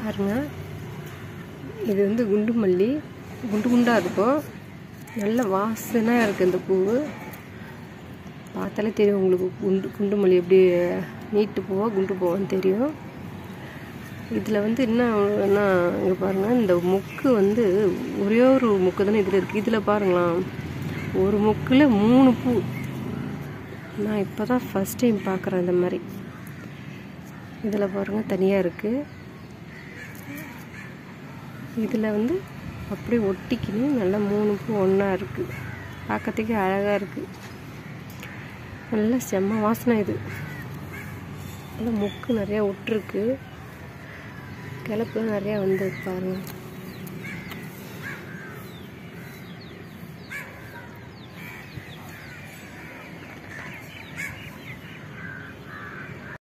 பாருங்க இது வந்து குண்டு மல்லி குண்டு குண்டாக இருக்கும் நல்ல வாசனையாக இருக்குது இந்த பூவு பார்த்தாலே தெரியும் உங்களுக்கு குண்டு குண்டு மல்லி எப்படி நீட்டு பூவா குண்டு பூவான்னு தெரியும் இதில் வந்து என்ன என்ன இங்கே பாருங்கள் இந்த முக்கு வந்து ஒரே ஒரு முக்கு தானே இதில் இருக்குது இதில் பாருங்களேன் ஒரு முக்கில் மூணு பூ நான் இப்போ தான் ஃபஸ்ட் டைம் பார்க்குறேன் இந்த மாதிரி இதில் பாருங்கள் தனியாக இருக்குது இதில் வந்து அப்படியே ஒட்டிக்கின்னு நல்லா மூணு பூ ஒன்றா இருக்குது பார்க்கறதுக்கே அழகாக இருக்குது நல்ல செம்ம வாசனை இது நல்லா முக்கு நிறையா விட்டுருக்கு கிளப்புலாம் நிறையா வந்து பாருங்கள்